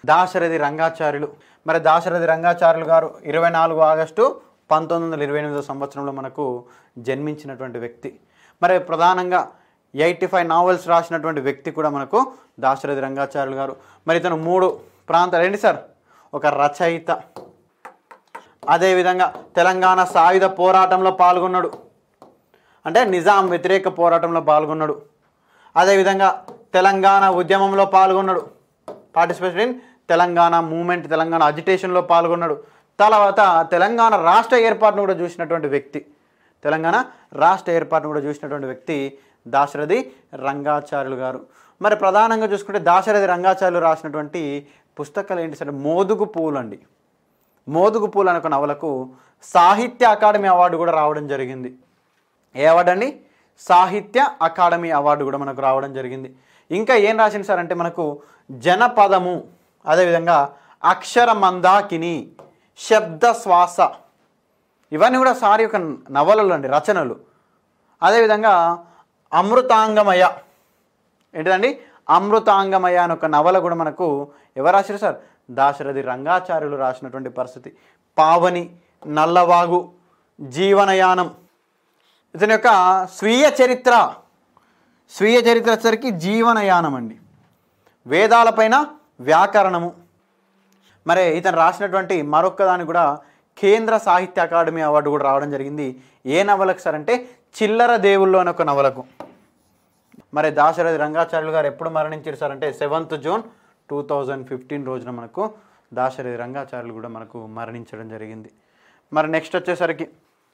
దాశరథి రంగాచార్యులు మరి దాశరథి రంగాచార్యులు గారు ఇరవై నాలుగు ఆగస్టు పంతొమ్మిది వందల ఇరవై ఎనిమిదో సంవత్సరంలో మనకు జన్మించినటువంటి వ్యక్తి మరి ప్రధానంగా ఎయిటీ ఫైవ్ నావెల్స్ రాసినటువంటి వ్యక్తి కూడా మనకు దాశరథి రంగాచార్యులు గారు మరి ఇతను మూడు ప్రాంతాలు ఏంటి సార్ ఒక రచయిత అదేవిధంగా తెలంగాణ సాయుధ పోరాటంలో పాల్గొన్నాడు అంటే నిజాం వ్యతిరేక పోరాటంలో పాల్గొన్నాడు అదేవిధంగా తెలంగాణ ఉద్యమంలో పాల్గొన్నాడు participation in Telangana movement Telangana అజిటేషన్లో పాల్గొన్నాడు తర్వాత తెలంగాణ రాష్ట్ర ఏర్పాటును కూడా చూసినటువంటి వ్యక్తి తెలంగాణ రాష్ట్ర ఏర్పాటును కూడా చూసినటువంటి వ్యక్తి దాశరథి రంగాచార్యులు గారు మరి ప్రధానంగా చూసుకుంటే దాశరథి రంగాచార్యులు రాసినటువంటి పుస్తకాలు ఏంటి సార్ మోదుగు పూలు అండి మోదుగు పూలు అనే ఒక నవలకు సాహిత్య అకాడమీ అవార్డు కూడా రావడం జరిగింది ఏ అవార్డు అండి సాహిత్య అకాడమీ అవార్డు కూడా మనకు రావడం జరిగింది ఇంకా ఏం రాసింది సార్ అంటే మనకు జనపదము అదేవిధంగా అక్షర మందాకిని శబ్ద శ్వాస ఇవన్నీ కూడా సారి యొక్క నవలలు అండి రచనలు అదేవిధంగా అమృతాంగమయ ఏంటిదండి అమృతాంగమయ అని ఒక నవల కూడా మనకు ఎవరు రాశారు సార్ దాశరథి రంగాచార్యులు రాసినటువంటి పరిస్థితి పావని నల్లవాగు జీవనయానం ఇతని యొక్క స్వీయ చరిత్ర స్వీయ చరిత్ర వచ్చేసరికి జీవనయానం అండి వేదాలపైన వ్యాకరణము మరి ఇతను రాసినటువంటి మరొక దానికి కూడా కేంద్ర సాహిత్య అకాడమీ అవార్డు కూడా రావడం జరిగింది ఏ నవలకు సార్ అంటే చిల్లర దేవుళ్ళు అనే ఒక నవలకు మరి దాశరథి రంగాచార్యులు గారు ఎప్పుడు మరణించారు సార్ అంటే seventh June two thousand fifteen రోజున మనకు దాశరథి రంగాచార్యులు కూడా మనకు మరణించడం జరిగింది మరి నెక్స్ట్ వచ్చేసరికి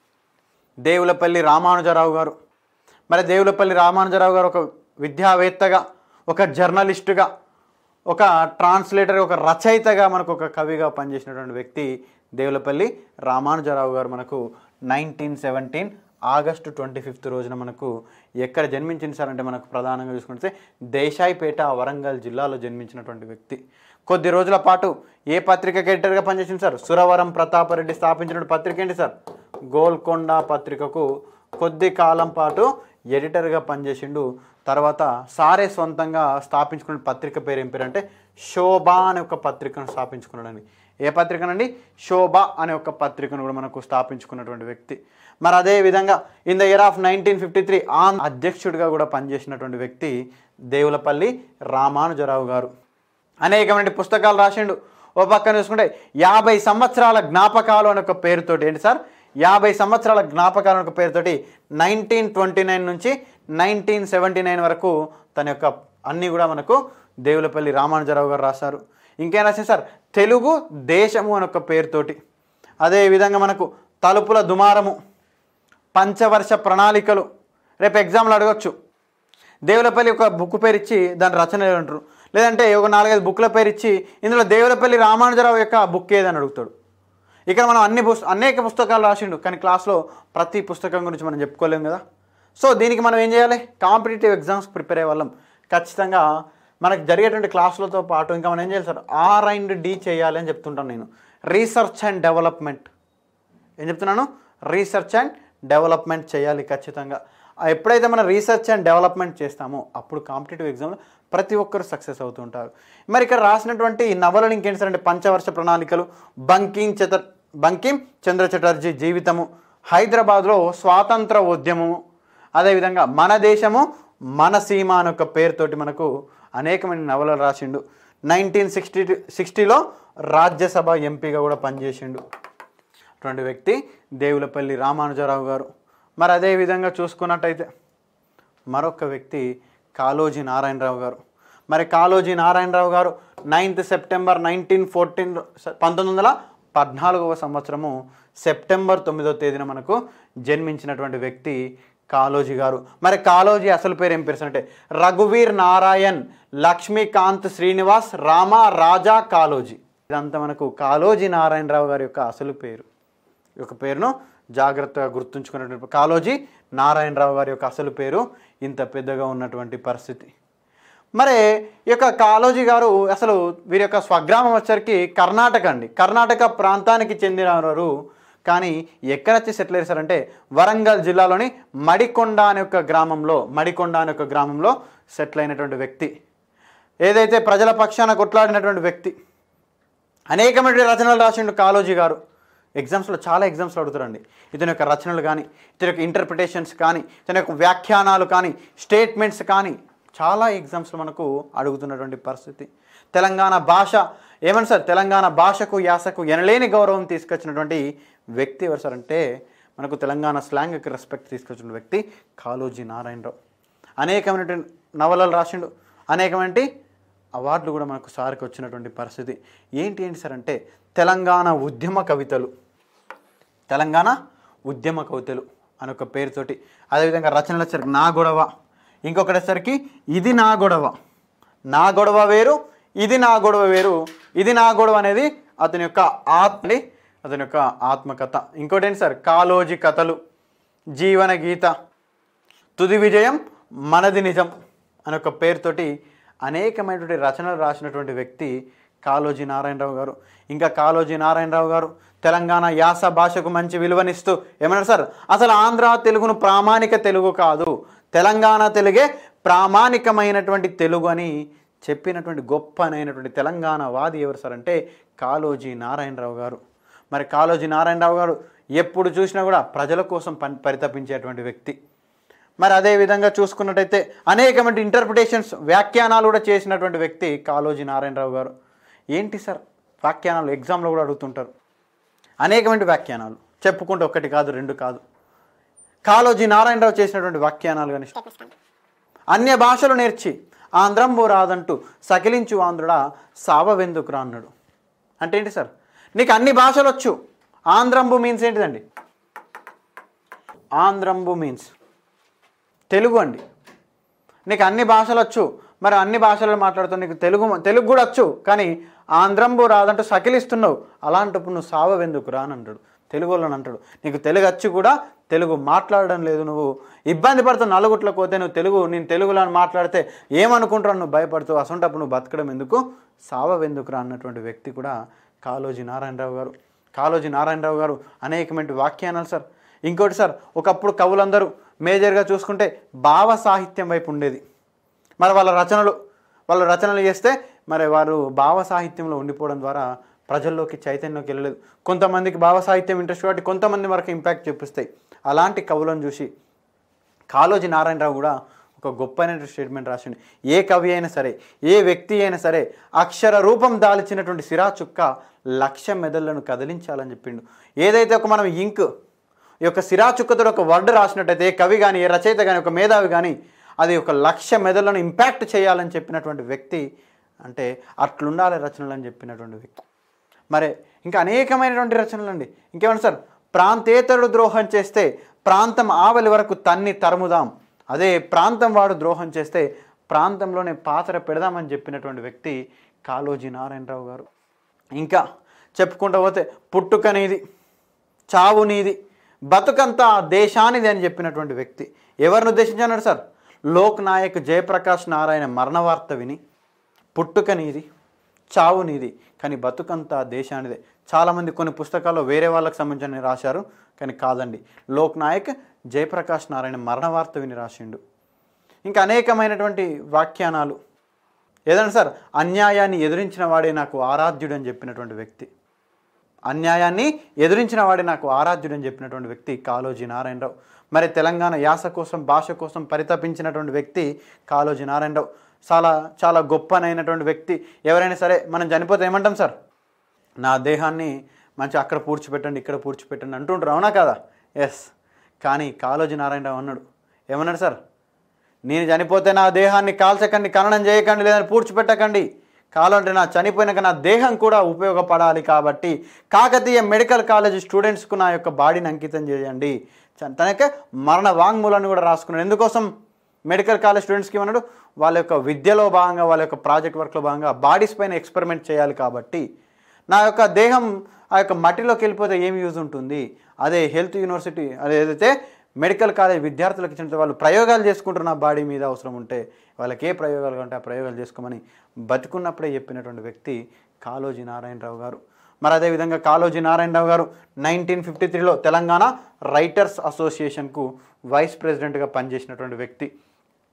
దేవులపల్లి రామానుజరావు గారు మరి దేవులపల్లి రామానుజరావు గారు ఒక విద్యావేత్తగా ఒక జర్నలిస్టుగా ఒక ట్రాన్స్లేటర్ ఒక రచయితగా మనకు ఒక కవిగా పనిచేసినటువంటి వ్యక్తి దేవులపల్లి రామానుజరావు గారు మనకు nineteen seventeen August twenty fifth రోజున మనకు ఎక్కడ జన్మించింది సార్ అంటే మనకు ప్రధానంగా చూసుకుంటే దేశాయిపేట వరంగల్ జిల్లాలో జన్మించినటువంటి వ్యక్తి కొద్ది రోజుల పాటు ఏ పత్రికకి ఎడిటర్గా పనిచేసింది సార్ సురవరం ప్రతాపరెడ్డి స్థాపించిన పత్రిక ఏంటి సార్ గోల్కొండ పత్రికకు కొద్ది కాలం పాటు ఎడిటర్గా పనిచేసిండు తర్వాత సారే సొంతంగా స్థాపించుకున్న పత్రిక పేరు ఏం పేరు అంటే శోభ అనే ఒక పత్రికను స్థాపించుకున్నాడని ఏ పత్రికనండి శోభ అనే ఒక పత్రికను కూడా మనకు స్థాపించుకున్నటువంటి వ్యక్తి మరి అదే విధంగా in the year of nineteen fifty three on అధ్యక్షుడిగా కూడా పనిచేసినటువంటి వ్యక్తి దేవులపల్లి రామానుజరావు గారు అనేకమైన పుస్తకాలు రాసిండు ఓ పక్కన చూసుకుంటే యాభై సంవత్సరాల జ్ఞాపకాలు అనే ఒక పేరుతోటి ఏంటి సార్ యాభై సంవత్సరాల జ్ఞాపకాలు అనే ఒక పేరుతోటి నైన్టీన్ ట్వంటీ నైన్ నుంచి నైన్టీన్ సెవెంటీ నైన్ వరకు తన యొక్క అన్నీ కూడా మనకు దేవులపల్లి రామానుజరావు గారు రాశారు ఇంకేం రాసింది సార్ తెలుగు దేశము అనే ఒక పేరుతోటి అదే విధంగా మనకు తలుపుల దుమారము పంచవర్ష ప్రణాళికలు రేపు ఎగ్జామ్లో అడగచ్చు దేవులపల్లి ఒక బుక్ పేరు ఇచ్చి దాని రచన అంటారు లేదంటే ఒక నాలుగైదు బుక్ల పేరు ఇచ్చి ఇందులో దేవులపల్లి రామానుజరావు యొక్క బుక్ ఏదని అడుగుతాడు ఇక్కడ మనం అన్ని పుస్త అనేక పుస్తకాలు రాసిండు కానీ క్లాస్లో ప్రతి పుస్తకం గురించి మనం చెప్పుకోలేం కదా సో దీనికి మనం ఏం చేయాలి కాంపిటేటివ్ ఎగ్జామ్స్ ప్రిపేర్ అయ్యే వాళ్ళం ఖచ్చితంగా మనకు జరిగేటువంటి క్లాసులతో పాటు ఇంకా మనం ఏం చేయాలి సార్ ఆర్ అండ్ డి చేయాలి అని చెప్తుంటాను నేను రీసెర్చ్ అండ్ డెవలప్మెంట్ ఏం చెప్తున్నాను రీసెర్చ్ అండ్ డెవలప్మెంట్ చేయాలి ఖచ్చితంగా ఆ ఎప్పుడైతే మనం రీసెర్చ్ అండ్ డెవలప్మెంట్ చేస్తామో అప్పుడు కాంపిటేటివ్ ఎగ్జామ్లో ప్రతి ఒక్కరు సక్సెస్ అవుతుంటారు మరి ఇక్కడ రాసినటువంటి ఈ నవలలు ఇంకేంటి సార్ అంటే పంచవర్ష ప్రణాళికలు బంకిం చత బంకిం చంద్ర చటర్జీ జీవితము హైదరాబాద్లో స్వాతంత్ర ఉద్యమము అదేవిధంగా మన దేశము మన సీమ అనే ఒక పేరుతోటి మనకు అనేకమైన నవలలు రాసిండు నైన్టీన్ సిక్స్టీ సిక్స్టీలో రాజ్యసభ ఎంపీగా కూడా పనిచేసిండు అటువంటి వ్యక్తి దేవులపల్లి రామానుజరావు గారు మరి అదే విధంగా చూసుకున్నట్టయితే మరొక వ్యక్తి కాళోజీ నారాయణరావు గారు మరి కాళోజీ నారాయణరావు గారు నైన్త్ సెప్టెంబర్ నైన్టీన్ ఫోర్టీన్ పంతొమ్మిది వందల పద్నాలుగవ సంవత్సరము సెప్టెంబర్ తొమ్మిదవ తేదీన మనకు జన్మించినటువంటి వ్యక్తి కాళోజీ గారు మరి కాళోజీ అసలు పేరు ఏం పేరు అంటే రఘువీర్ నారాయణ్ లక్ష్మీకాంత్ శ్రీనివాస్ రామ రాజా కాళోజీ ఇదంతా మనకు కాళోజీ నారాయణరావు గారి యొక్క అసలు పేరు ఈ యొక్క పేరును జాగ్రత్తగా గుర్తుంచుకున్నటువంటి కాళోజీ నారాయణరావు గారి యొక్క అసలు పేరు ఇంత పెద్దగా ఉన్నటువంటి పరిస్థితి మరి ఈ యొక్క కాళోజీ గారు అసలు వీరి యొక్క స్వగ్రామం వచ్చరికి కర్ణాటక అండి కర్ణాటక ప్రాంతానికి చెందినవారు కానీ ఎక్కడ వచ్చి సెటిల్ అయ్యారంటే వరంగల్ జిల్లాలోని మడికొండ అనే ఒక గ్రామంలో మడికొండ అనే ఒక గ్రామంలో సెటిల్ అయినటువంటి వ్యక్తి ఏదైతే ప్రజల పక్షాన కొట్లాడినటువంటి వ్యక్తి అనేకమైన రచనలు రాసిండు కాళోజీ గారు ఎగ్జామ్స్లో చాలా ఎగ్జామ్స్లో అడుగుతారండి ఇతని యొక్క రచనలు కానీ ఇతని యొక్క ఇంటర్ప్రిటేషన్స్ కానీ ఇతని యొక్క వ్యాఖ్యానాలు కానీ స్టేట్మెంట్స్ కానీ చాలా ఎగ్జామ్స్లో మనకు అడుగుతున్నటువంటి పరిస్థితి తెలంగాణ భాష ఏమని సార్ తెలంగాణ భాషకు యాసకు ఎనలేని గౌరవం తీసుకొచ్చినటువంటి వ్యక్తి ఎవరు సార్ అంటే మనకు తెలంగాణ స్లాంగ్కి రెస్పెక్ట్ తీసుకొచ్చిన వ్యక్తి కాళోజీ నారాయణరావు అనేకమైనటువంటి నవలలు రాసిండు అనేకమైన అవార్డులు కూడా మనకు సార్కి వచ్చినటువంటి పరిస్థితి ఏంటి ఏంటి సార్ అంటే తెలంగాణ ఉద్యమ కవితలు తెలంగాణ ఉద్యమ కవితలు అని ఒక పేరుతోటి అదేవిధంగా రచనలు వచ్చరికి నా గొడవ ఇంకొకటేసరికి ఇది నా గొడవ నా గొడవ వేరు ఇది నా గొడవ వేరు ఇది నా గొడవ అనేది అతని యొక్క ఆత్మని అతని యొక్క ఆత్మకథ ఇంకోటి ఏంటి సార్ కాలోజీ కథలు జీవన గీత తుది విజయం మనది నిజం అని ఒక పేరుతోటి అనేకమైనటువంటి రచనలు రాసినటువంటి వ్యక్తి కాళోజీ నారాయణరావు గారు ఇంకా కాళోజీ నారాయణరావు గారు తెలంగాణ యాస భాషకు మంచి విలువనిస్తూ ఏమన్నారు సార్ అసలు ఆంధ్ర తెలుగును ప్రామాణిక తెలుగు కాదు తెలంగాణ తెలుగే ప్రామాణికమైనటువంటి తెలుగు అని చెప్పినటువంటి గొప్పనైనటువంటి తెలంగాణ వాది ఎవరు సార్ అంటే కాళోజీ నారాయణరావు గారు మరి కాళోజీ నారాయణరావు గారు ఎప్పుడు చూసినా కూడా ప్రజల కోసం పని పరితపించేటువంటి వ్యక్తి మరి అదే విధంగా చూసుకున్నట్టయితే అనేకమైన ఇంటర్ప్రిటేషన్స్ వ్యాఖ్యానాలు కూడా చేసినటువంటి వ్యక్తి కాళోజీ నారాయణరావు గారు ఏంటి సార్ వ్యాఖ్యానాలు ఎగ్జామ్లో కూడా అడుగుతుంటారు అనేకమైన వ్యాఖ్యానాలు చెప్పుకుంటే ఒకటి కాదు రెండు కాదు కాళోజీ నారాయణరావు చేసినటువంటి వ్యాఖ్యానాలు కానీ అన్య భాషలు నేర్చి ఆంధ్రంబు రాదంటూ సకిలించు ఆంధ్రుడా సావవెందుకురా అన్నాడు అంటే ఏంటి సార్ నీకు అన్ని భాషలు వచ్చు ఆంధ్రంబు మీన్స్ ఏంటిదండి ఆంధ్రంబు మీన్స్ తెలుగు అండి నీకు అన్ని భాషలు వచ్చు మరి అన్ని భాషలు మాట్లాడుతావు నీకు తెలుగు తెలుగు కూడా వచ్చు కానీ ఆంధ్రంబు రాదంటూ సకిలిస్తున్నావు అలాంటప్పుడు నువ్వు సావవెందుకు రా అని అంటాడు తెలుగు వాళ్ళని అంటాడు నీకు తెలుగు వచ్చి కూడా తెలుగు మాట్లాడడం లేదు నువ్వు ఇబ్బంది పడుతావు నలుగుట్లకు పోతే నువ్వు తెలుగు నేను తెలుగులో అని మాట్లాడితే ఏమనుకుంటావు నువ్వు భయపడుతావు అసంటప్పుడు నువ్వు బతకడం ఎందుకు సావవెందుకురా అన్నటువంటి వ్యక్తి కూడా కాళోజీ నారాయణరావు గారు కాళోజీ నారాయణరావు గారు అనేకమైన వ్యాఖ్యానాలు సార్ ఇంకోటి సార్ ఒకప్పుడు కవులందరూ మేజర్గా చూసుకుంటే భావ సాహిత్యం వైపు ఉండేది మరి వాళ్ళ రచనలు వాళ్ళ రచనలు చేస్తే మరి వారు భావ సాహిత్యంలో ఉండిపోవడం ద్వారా ప్రజల్లోకి చైతన్యంలోకి వెళ్ళలేదు కొంతమందికి భావ సాహిత్యం ఇంట్రెస్ట్ కాబట్టి కొంతమంది వరకు ఇంపాక్ట్ చూపిస్తాయి అలాంటి కవులను చూసి కాళోజీ నారాయణరావు కూడా ఒక గొప్పైన స్టేట్మెంట్ రాసిండు ఏ కవి అయినా సరే ఏ వ్యక్తి అయినా సరే అక్షర రూపం దాల్చినటువంటి సిరా చుక్క లక్ష మెదళ్లను కదిలించాలని చెప్పిండు ఏదైతే ఒక మనం ఇంక్ ఈ యొక్క సిరా చుక్కతో ఒక వర్డ్ రాసినట్టయితే ఏ కవి కానీ ఏ రచయిత కానీ ఒక మేధావి కానీ అది ఒక లక్ష మెదళ్లను ఇంపాక్ట్ చేయాలని చెప్పినటువంటి వ్యక్తి అంటే అట్లుండాలి రచనలు అని చెప్పినటువంటి వ్యక్తి మరి ఇంకా అనేకమైనటువంటి రచనలు అండి ఇంకేమన్నా సార్ ప్రాంతేతరుడు ద్రోహం చేస్తే ప్రాంతం ఆవలి వరకు తన్ని తరుముదాం అదే ప్రాంతం వాడు ద్రోహం చేస్తే ప్రాంతంలోనే పాత్ర పెడదామని చెప్పినటువంటి వ్యక్తి కాళోజీ నారాయణరావు గారు ఇంకా చెప్పుకుంటూ పోతే పుట్టుక నీది చావు నీది బతుకంతా ఆ దేశానిది అని చెప్పినటువంటి వ్యక్తి ఎవరిని ఉద్దేశించన్నాడు సార్ లోక్ నాయక్ జయప్రకాష్ నారాయణ మరణ వార్త విని పుట్టుక నీది చావు నీది కానీ బతుకంతా దేశానిదే చాలామంది కొన్ని పుస్తకాల్లో వేరే వాళ్ళకి సంబంధించిన రాశారు కానీ కాదండి లోక్ నాయక్ జయప్రకాష్ నారాయణ మరణ వార్త విని రాసిండు ఇంకా అనేకమైనటువంటి వ్యాఖ్యానాలు ఏదైనా సార్ అన్యాయాన్ని ఎదిరించిన వాడే నాకు ఆరాధ్యుడు అని చెప్పినటువంటి వ్యక్తి అన్యాయాన్ని ఎదిరించిన వాడే నాకు ఆరాధ్యుడు అని చెప్పినటువంటి వ్యక్తి కాళోజీ నారాయణరావు మరి తెలంగాణ యాస కోసం భాష కోసం పరితపించినటువంటి వ్యక్తి కాళోజీ నారాయణరావు చాలా చాలా గొప్పనైనటువంటి వ్యక్తి ఎవరైనా సరే మనం చనిపోతే ఏమంటాం సార్ నా దేహాన్ని మంచి అక్కడ పూడ్చిపెట్టండి ఇక్కడ పూడ్చిపెట్టండి అంటుంటారు అవునా కదా ఎస్ కానీ కాళోజీ నారాయణరావు అన్నాడు ఏమన్నాడు సార్ నేను చనిపోతే నా దేహాన్ని కాల్చకండి ఖననం చేయకండి లేదని పూడ్చిపెట్టకండి కావాలంటే నా చనిపోయినాక నా దేహం కూడా ఉపయోగపడాలి కాబట్టి కాకతీయ మెడికల్ కాలేజ్ స్టూడెంట్స్కు నా యొక్క బాడీని అంకితం చేయండి చ- తన యొక్క మరణ వాంగ్మూలాన్ని కూడా రాసుకున్నాడు ఎందుకోసం మెడికల్ కాలేజ్ స్టూడెంట్స్కి ఏమన్నాడు వాళ్ళ యొక్క విద్యలో భాగంగా వాళ్ళ యొక్క ప్రాజెక్ట్ వర్క్లో భాగంగా బాడీస్ పైన ఎక్స్పెరిమెంట్ చేయాలి కాబట్టి నా యొక్క దేహం ఆ యొక్క మట్టిలోకి వెళ్ళిపోతే ఏం యూజ్ ఉంటుంది అదే హెల్త్ యూనివర్సిటీ అదే ఏదైతే మెడికల్ కాలేజ్ విద్యార్థులకు ఇచ్చిన వాళ్ళు ప్రయోగాలు చేసుకుంటారు నా బాడీ మీద అవసరం ఉంటే వాళ్ళకి ఏ ప్రయోగాలు ఉంటే ఆ ప్రయోగాలు చేసుకోమని బతుకున్నప్పుడే చెప్పినటువంటి వ్యక్తి కాళోజీ నారాయణరావు గారు మరి అదేవిధంగా కాళోజీ నారాయణరావు గారు నైన్టీన్ ఫిఫ్టీ త్రీలో తెలంగాణ రైటర్స్ అసోసియేషన్కు వైస్ ప్రెసిడెంట్గా పనిచేసినటువంటి వ్యక్తి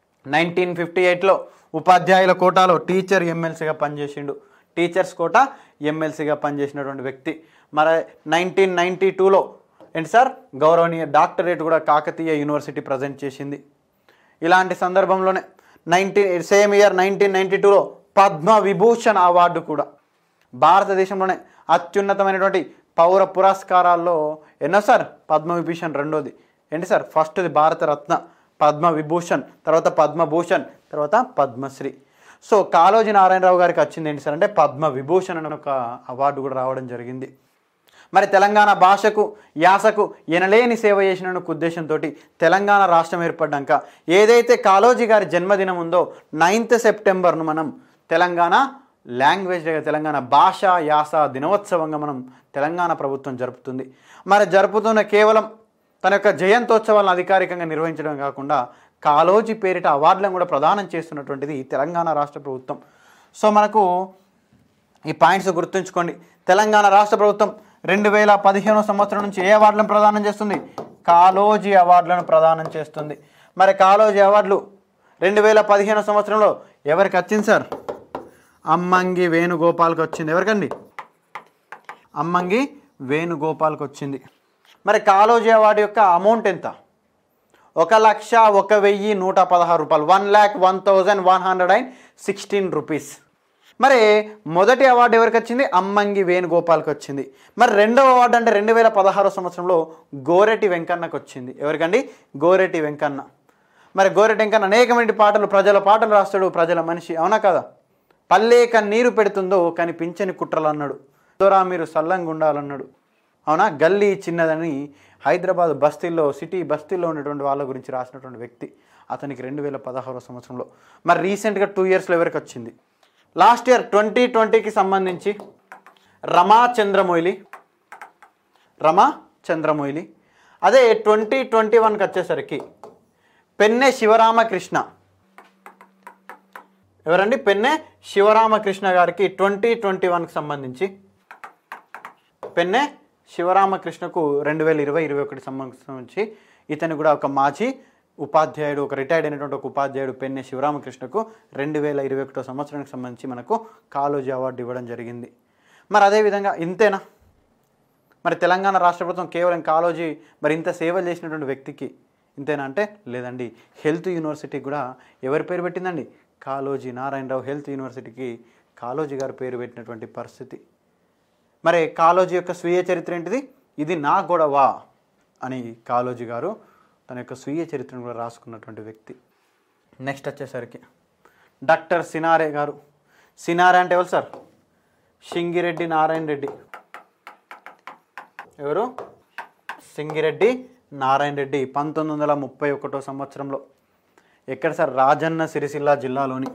నైన్టీన్ ఫిఫ్టీ ఎయిట్లో ఉపాధ్యాయుల కోటాలో టీచర్ ఎమ్మెల్సీగా పనిచేసిండు టీచర్స్ కోట ఎమ్మెల్సీగా పనిచేసినటువంటి వ్యక్తి మరి నైన్టీన్ నైంటీ టూలో ఏంటి సార్ గౌరవనీయ డాక్టరేట్ కూడా కాకతీయ యూనివర్సిటీ ప్రజెంట్ చేసింది ఇలాంటి సందర్భంలోనే nineteen same year nineteen ninety టూలో పద్మ విభూషణ్ అవార్డు కూడా భారతదేశంలోనే అత్యున్నతమైనటువంటి పౌర పురస్కారాల్లో ఎన్నో సార్ పద్మ విభూషణ్ రెండోది ఏంటి సార్ ఫస్ట్ది భారతరత్న పద్మ విభూషణ్ తర్వాత పద్మభూషణ్ తర్వాత పద్మశ్రీ సో కాళోజీ నారాయణరావు గారికి వచ్చింది ఏంటి సార్ అంటే పద్మ విభూషణ్ అనే ఒక అవార్డు కూడా రావడం జరిగింది మరి తెలంగాణ భాషకు యాసకు ఎనలేని సేవ చేసిన ఉద్దేశంతో తెలంగాణ రాష్ట్రం ఏర్పడ్డాక ఏదైతే కాళోజీ గారి జన్మదినం ఉందో నైన్త్ సెప్టెంబర్ను మనం తెలంగాణ లాంగ్వేజ్ డేగా తెలంగాణ భాష యాస దినోత్సవంగా మనం తెలంగాణ ప్రభుత్వం జరుపుతుంది మరి జరుపుతున్న కేవలం తన యొక్క జయంతోత్సవాలను అధికారికంగా నిర్వహించడం కాకుండా కాళోజీ పేరిట అవార్డులను కూడా ప్రదానం చేస్తున్నటువంటిది తెలంగాణ రాష్ట్ర ప్రభుత్వం సో మనకు ఈ పాయింట్స్ గుర్తుంచుకోండి తెలంగాణ రాష్ట్ర ప్రభుత్వం రెండు వేల పదిహేను సంవత్సరం నుంచి ఏ అవార్డులను ప్రదానం చేస్తుంది కాలోజీ అవార్డులను ప్రదానం చేస్తుంది మరి కాలోజీ అవార్డులు రెండు వేల పదిహేను సంవత్సరంలో ఎవరికి వచ్చింది సార్ అమ్మంగి వేణుగోపాల్కి వచ్చింది ఎవరికండి అమ్మంగి వేణుగోపాల్కి వచ్చింది మరి కాలోజీ అవార్డు యొక్క అమౌంట్ ఎంత ఒక లక్ష ఒక వెయ్యి నూట పదహారు రూపాయలు one lakh one thousand one hundred and sixteen rupees మరి మొదటి అవార్డు ఎవరికి వచ్చింది అమ్మంగి వేణుగోపాల్కి వచ్చింది మరి రెండవ అవార్డు అంటే రెండు వేల పదహారో సంవత్సరంలో గోరెటి వెంకన్నకు వచ్చింది ఎవరికండి గోరెటి వెంకన్న మరి గోరెటి వెంకన్న అనేకమైన పాటలు ప్రజల పాటలు రాస్తాడు ప్రజల మనిషి అవునా కదా పల్లేక నీరు పెడుతుందో కానీ పింఛని కుట్రలు అన్నాడు దొరా మీరు సల్లంగా ఉండాలన్నాడు అవునా గల్లీ చిన్నదని హైదరాబాద్ బస్తీల్లో సిటీ బస్తీల్లో ఉన్నటువంటి వాళ్ళ గురించి రాసినటువంటి వ్యక్తి అతనికి రెండు వేల పదహారో సంవత్సరంలో మరి రీసెంట్గా టూ ఇయర్స్లో ఎవరికి వచ్చింది లాస్ట్ ఇయర్ ట్వంటీ ట్వంటీకి సంబంధించి రమా చంద్రమొయిలి రమా చంద్రమొయిలి అదే ట్వంటీ ట్వంటీ వన్కి వచ్చేసరికి పెన్నె శివరామకృష్ణ ఎవరండి పెన్నె శివరామకృష్ణ గారికి ట్వంటీ ట్వంటీ వన్కి సంబంధించి పెన్నె శివరామకృష్ణకు రెండు వేల ఇరవై ఇరవై ఒకటి సంబంధించి ఇతను కూడా ఒక మాజీ ఉపాధ్యాయుడు ఒక రిటైర్డ్ అయినటువంటి ఒక ఉపాధ్యాయుడు పెన్నె శివరామకృష్ణకు రెండు వేల ఇరవై ఒకటో సంవత్సరానికి సంబంధించి మనకు కాలోజీ అవార్డు ఇవ్వడం జరిగింది మరి అదేవిధంగా ఇంతేనా మరి తెలంగాణ రాష్ట్ర ప్రభుత్వం కేవలం కాలోజీ మరి ఇంత సేవలు చేసినటువంటి వ్యక్తికి ఇంతేనా అంటే లేదండి హెల్త్ యూనివర్సిటీ కూడా ఎవరి పేరు పెట్టిందండి కాలోజీ నారాయణరావు హెల్త్ యూనివర్సిటీకి కాలోజీ గారి పేరు పెట్టినటువంటి పరిస్థితి మరి కాలోజీ యొక్క స్వీయ చరిత్ర ఏంటిది ఇది నా గొడవ అని కాలోజీ గారు తన యొక్క స్వీయ చరిత్రను కూడా రాసుకున్నటువంటి వ్యక్తి నెక్స్ట్ వచ్చేసరికి డాక్టర్ సినారే గారు సినారే అంటే ఎవరు సార్ సింగిరెడ్డి నారాయణ రెడ్డి ఎవరు సింగిరెడ్డి నారాయణ రెడ్డి పంతొమ్మిది వందల ముప్పై ఒకటో సంవత్సరంలో ఎక్కడ సార్ రాజన్న సిరిసిల్ల జిల్లాలోని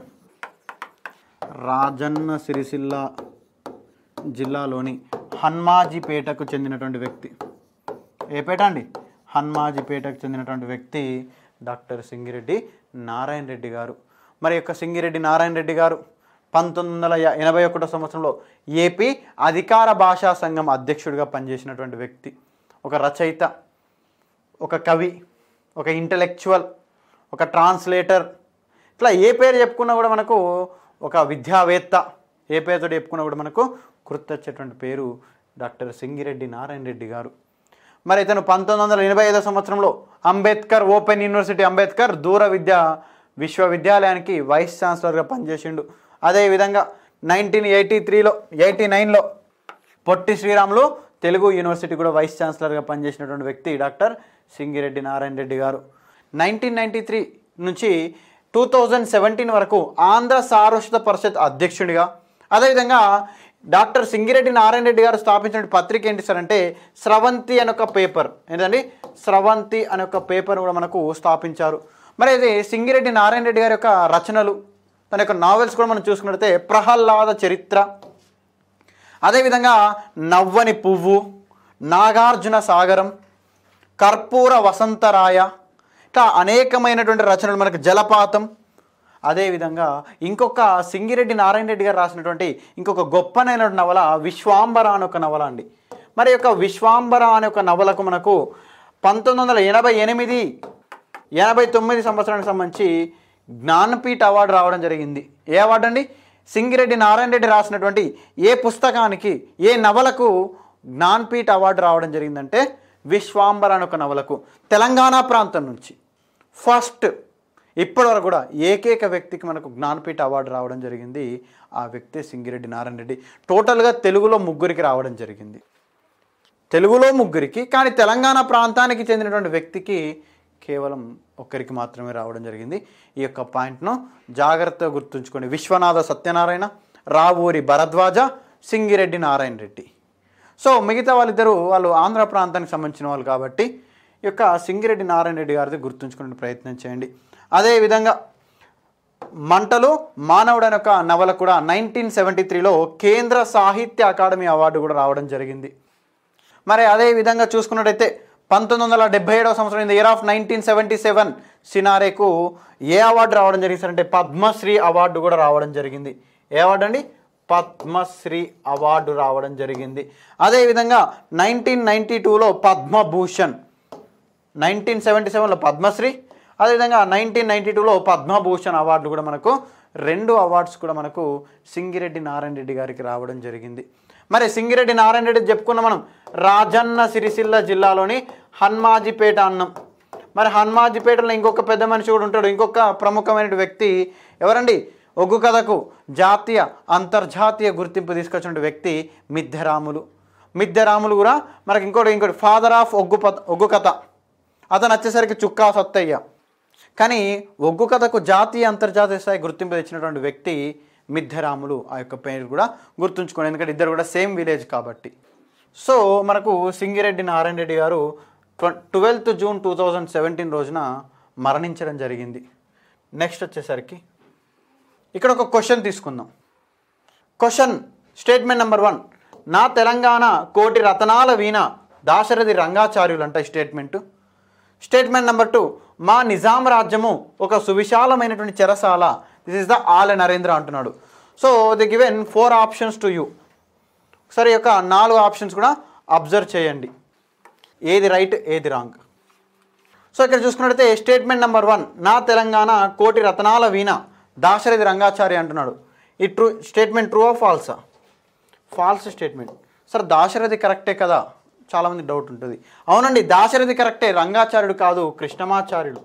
రాజన్న సిరిసిల్ల జిల్లాలోని హన్మాజీపేటకు చెందినటువంటి వ్యక్తి ఏ పేట అండి హన్మాజీపేటకు చెందినటువంటి వ్యక్తి డాక్టర్ సింగిరెడ్డి నారాయణ రెడ్డి గారు మరి యొక్క సింగిరెడ్డి నారాయణ రెడ్డి గారు పంతొమ్మిది వందల యా- ఎనభై ఒకటో సంవత్సరంలో ఏపీ అధికార భాషా సంఘం అధ్యక్షుడిగా పనిచేసినటువంటి వ్యక్తి ఒక రచయిత ఒక కవి ఒక ఇంటలెక్చువల్ ఒక ట్రాన్స్లేటర్ ఇట్లా ఏ పేరు చెప్పుకున్నా కూడా మనకు ఒక విద్యావేత్త ఏ పేరుతో చెప్పుకున్నా కూడా మనకు గుర్తొచ్చేటువంటి పేరు డాక్టర్ సింగిరెడ్డి నారాయణ రెడ్డి గారు మరి ఇతను పంతొమ్మిది వందల ఎనభై ఐదో సంవత్సరంలో అంబేద్కర్ ఓపెన్ యూనివర్సిటీ అంబేద్కర్ దూర విద్యా విశ్వవిద్యాలయానికి వైస్ ఛాన్సలర్గా పనిచేసిండు అదేవిధంగా నైన్టీన్ ఎయిటీ త్రీలో ఎయిటీ నైన్లో పొట్టి శ్రీరాములు తెలుగు యూనివర్సిటీ కూడా వైస్ ఛాన్సలర్గా పనిచేసినటువంటి వ్యక్తి డాక్టర్ సింగిరెడ్డి నారాయణ రెడ్డి గారు నైన్టీన్ నైంటీ త్రీ నుంచి టూ థౌజండ్ సెవెంటీన్ వరకు ఆంధ్ర సారస్వత పరిషత్ అధ్యక్షుడిగా అదేవిధంగా డాక్టర్ సింగిరెడ్డి నారాయణ రెడ్డి గారు స్థాపించిన పత్రిక ఏంటి సార్ అంటే స్రవంతి అనే ఒక పేపర్ ఏంటండి స్రవంతి అనే ఒక పేపర్ కూడా మనకు స్థాపించారు మరి ఇది సింగిరెడ్డి నారాయణ రెడ్డి గారి యొక్క రచనలు తన యొక్క నావెల్స్ కూడా మనం చూసుకున్నట్లయితే ప్రహ్లాద చరిత్ర అదేవిధంగా నవ్వని పువ్వు నాగార్జున సాగరం కర్పూర వసంతరాయ ఇట్లా అనేకమైనటువంటి రచనలు మనకు జలపాతం అదేవిధంగా ఇంకొక సింగిరెడ్డి నారాయణ రెడ్డి గారు రాసినటువంటి ఇంకొక గొప్పనైన నవల విశ్వాంబర అనే ఒక నవల అండి మరి యొక్క విశ్వాంబర అనే ఒక నవలకు మనకు పంతొమ్మిది వందల ఎనభై ఎనిమిది ఎనభై తొమ్మిది సంవత్సరానికి సంబంధించి జ్ఞానపీఠ అవార్డు రావడం జరిగింది ఏ అవార్డు అండి సింగిరెడ్డి నారాయణ రెడ్డి రాసినటువంటి ఏ పుస్తకానికి ఏ నవలకు జ్ఞాన్పీఠ్ అవార్డు రావడం జరిగిందంటే విశ్వాంబర అనే ఒక నవలకు తెలంగాణ ప్రాంతం నుంచి ఫస్ట్ ఇప్పటివరకు కూడా ఏకైక వ్యక్తికి మనకు జ్ఞానపీఠ అవార్డు రావడం జరిగింది ఆ వ్యక్తి సింగిరెడ్డి నారాయణ రెడ్డి టోటల్గా తెలుగులో ముగ్గురికి రావడం జరిగింది తెలుగులో ముగ్గురికి కానీ తెలంగాణ ప్రాంతానికి చెందినటువంటి వ్యక్తికి కేవలం ఒక్కరికి మాత్రమే రావడం జరిగింది ఈ యొక్క పాయింట్ను జాగ్రత్తగా గుర్తుంచుకోండి విశ్వనాథ సత్యనారాయణ రావూరి భరద్వాజ సింగిరెడ్డి నారాయణ రెడ్డి సో మిగతా వాళ్ళిద్దరూ వాళ్ళు ఆంధ్ర ప్రాంతానికి సంబంధించిన వాళ్ళు కాబట్టి ఈ యొక్క సింగిరెడ్డి నారాయణ రెడ్డి గారిది గుర్తుంచుకునే ప్రయత్నం చేయండి అదేవిధంగా మంటలు మానవుడు అనే ఒక నవల కూడా నైన్టీన్ సెవెంటీ త్రీలో కేంద్ర సాహిత్య అకాడమీ అవార్డు కూడా రావడం జరిగింది మరి అదే విధంగా చూసుకున్నట్టయితే పంతొమ్మిది వందల డెబ్బై ఏడవ సంవత్సరం in the year of nineteen seventy seven సినారేకు ఏ అవార్డు రావడం జరిగింది సార్ అంటే పద్మశ్రీ అవార్డు కూడా రావడం జరిగింది ఏ అవార్డు అండి పద్మశ్రీ అవార్డు రావడం జరిగింది అదేవిధంగా నైన్టీన్ నైంటీ టూలో పద్మభూషణ్ నైన్టీన్ సెవెంటీ సెవెన్లో పద్మశ్రీ అదేవిధంగా నైన్టీన్ నైంటీ టూలో పద్మభూషణ్ అవార్డు కూడా మనకు రెండు అవార్డ్స్ కూడా మనకు సింగిరెడ్డి నారాయణ రెడ్డి గారికి రావడం జరిగింది మరి సింగిరెడ్డి నారాయణ రెడ్డి చెప్పుకున్న మనం రాజన్న సిరిసిల్ల జిల్లాలోని హన్మాజిపేట అన్నం మరి హన్మాజిపేటలో ఇంకొక పెద్ద మనిషి కూడా ఉంటాడు ఇంకొక ప్రముఖమైన వ్యక్తి ఎవరండి ఒగ్గు కథకు జాతీయ అంతర్జాతీయ గుర్తింపు తీసుకొచ్చిన వ్యక్తి మిద్దెరాములు మిద్దెరాములు కూడా మనకి ఇంకోటి ఇంకోటి ఫాదర్ ఆఫ్ ఒగ్గు ప ఒగ్గు కథ అతను వచ్చేసరికి చుక్కా సత్తయ్య కానీ ఒగ్గు కథకు జాతీయ అంతర్జాతీయ స్థాయి గుర్తింపు తెచ్చినటువంటి వ్యక్తి మిద్దెరాములు ఆ యొక్క పేరు కూడా గుర్తుంచుకోండి ఎందుకంటే ఇద్దరు కూడా సేమ్ విలేజ్ కాబట్టి సో మనకు సింగిరెడ్డి నారాయణ రెడ్డి గారు twelfth June two thousand seventeen రోజున మరణించడం జరిగింది నెక్స్ట్ వచ్చేసరికి ఇక్కడ ఒక క్వశ్చన్ తీసుకుందాం క్వశ్చన్ స్టేట్మెంట్ నెంబర్ వన్ నా తెలంగాణ కోటి రతనాల వీణ దాశరథి రంగాచార్యులు అంట ఈ స్టేట్మెంటు స్టేట్మెంట్ నెంబర్ టూ మా నిజాం రాజ్యము ఒక సువిశాలమైనటువంటి చెరసాల this is the all Narendra అంటున్నాడు so the given four options to you సరే ఈ యొక్క నాలుగు ఆప్షన్స్ కూడా అబ్జర్వ్ చేయండి ఏది రైట్ ఏది రాంగ్ సో ఇక్కడ చూసుకున్నట్టయితే స్టేట్మెంట్ నెంబర్ వన్ నా తెలంగాణ కోటి రతనాల వీణ దాశరథి రంగాచారి అంటున్నాడు ఈ ట్రూ స్టేట్మెంట్ ట్రూ ఆఫ్ ఫాల్సా ఫాల్స్ స్టేట్మెంట్ సార్ దాశరథి కరెక్టే కదా చాలామంది డౌట్ ఉంటుంది అవునండి దాశరథి కరెక్టే రంగాచార్యుడు కాదు కృష్ణమాచార్యుడు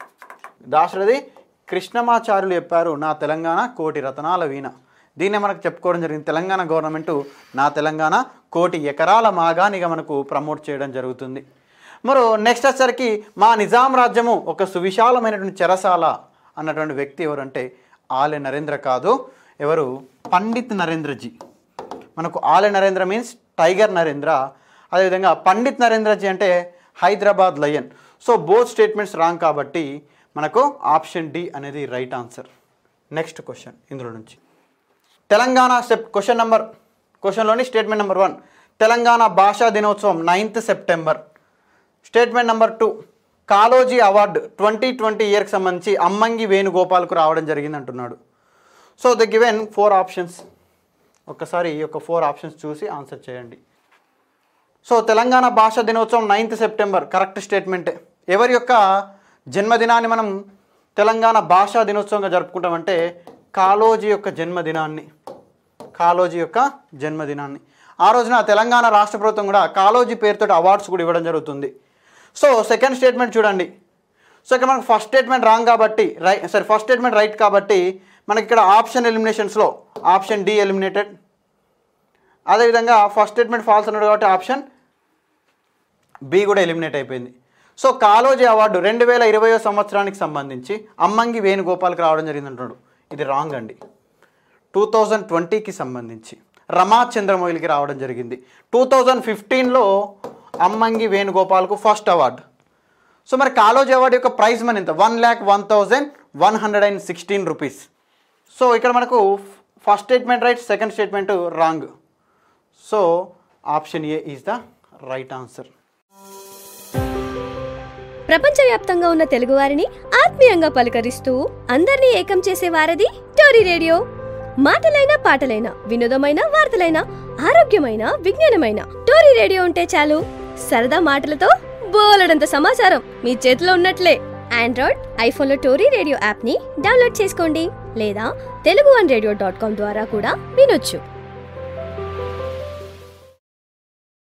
దాశరథి కృష్ణమాచార్యులు చెప్పారు నా తెలంగాణ కోటి రతనాల వీణ దీన్నే మనకు చెప్పుకోవడం జరిగింది తెలంగాణ గవర్నమెంట్ నా తెలంగాణ కోటి ఎకరాల మాగానిగా మనకు ప్రమోట్ చేయడం జరుగుతుంది మరో నెక్స్ట్ వచ్చేసరికి మా నిజాం రాజ్యము ఒక సువిశాలమైనటువంటి చెరసాల అన్నటువంటి వ్యక్తి ఎవరంటే ఆలె నరేంద్ర కాదు ఎవరు పండిత్ నరేంద్రజీ మనకు ఆలె నరేంద్ర మీన్స్ టైగర్ నరేంద్ర అదేవిధంగా పండిత్ నరేంద్రజీ అంటే Hyderabad lion so both statements wrong కాబట్టి మనకు ఆప్షన్ డి అనేది రైట్ ఆన్సర్ నెక్స్ట్ క్వశ్చన్ ఇందులో నుంచి తెలంగాణ సెప్ క్వశ్చన్ నెంబర్ క్వశ్చన్లోని స్టేట్మెంట్ నెంబర్ వన్ తెలంగాణ భాషా దినోత్సవం ninth September statement number two Kaloji award twenty twenty ఇయర్కి సంబంధించి అమ్మంగి వేణుగోపాల్కు రావడం జరిగింది అంటున్నాడు so the given four options ఒక్కసారి ఈ యొక్క ఫోర్ ఆప్షన్స్ చూసి ఆన్సర్ చేయండి సో తెలంగాణ భాషా దినోత్సవం నైన్త్ సెప్టెంబర్ కరెక్ట్ స్టేట్మెంటే ఎవరి యొక్క జన్మదినాన్ని మనం తెలంగాణ భాషా దినోత్సవంగా జరుపుకుంటామంటే కాలోజీ యొక్క జన్మదినాన్ని కాలోజీ యొక్క జన్మదినాన్ని ఆ రోజున తెలంగాణ రాష్ట్ర ప్రభుత్వం కూడా కాలోజీ పేరుతో అవార్డ్స్ కూడా ఇవ్వడం జరుగుతుంది సో సెకండ్ స్టేట్మెంట్ చూడండి సో ఇక్కడ మనకు ఫస్ట్ స్టేట్మెంట్ రాంగ్ కాబట్టి రైట్ సరే ఫస్ట్ స్టేట్మెంట్ రైట్ కాబట్టి మనకి ఇక్కడ ఆప్షన్ ఎలిమినేషన్స్లో ఆప్షన్ డి ఎలిమినేటెడ్ అదేవిధంగా ఫస్ట్ స్టేట్మెంట్ ఫాల్స్ అన్నాడు కాబట్టి ఆప్షన్ బి కూడా ఎలిమినేట్ అయిపోయింది సో కాలోజీ అవార్డు రెండు వేల ఇరవయో సంవత్సరానికి సంబంధించి అమ్మంగి వేణుగోపాల్కి రావడం జరిగింది అంటున్నాడు ఇది రాంగ్ అండి టూ థౌజండ్ ట్వంటీకి సంబంధించి రమా చంద్రమౌళికి రావడం జరిగింది టూ థౌజండ్ ఫిఫ్టీన్లో అమ్మంగి వేణుగోపాల్కు ఫస్ట్ అవార్డు సో మరి కాలోజీ అవార్డు యొక్క ప్రైజ్ మనీ ఎంత one lakh one thousand one hundred and sixteen rupees so ఇక్కడ మనకు first statement right second statement wrong so option A is the right answer ప్రపంచవ్యాప్తంగా ఉన్న తెలుగువారిని ఆత్మీయంగా పలకరిస్తూ అందరినీ ఏకం చేసే వారది టోరీ రేడియో మాటలైన పాటలైన వినోదమైన వార్తలైన ఆరోగ్యమైన విజ్ఞానమైన టోరీ రేడియో ఉంటే చాలు సరదా మాటలతో బోలెడంత సమాచారం మీ చేతిలో ఉన్నట్లే ఆండ్రాయిడ్ ఐఫోన్లో టోరీ రేడియో యాప్ని డౌన్లోడ్ చేసుకోండి లేదా Telugu one radio dot com ద్వారా కూడా వినొచ్చు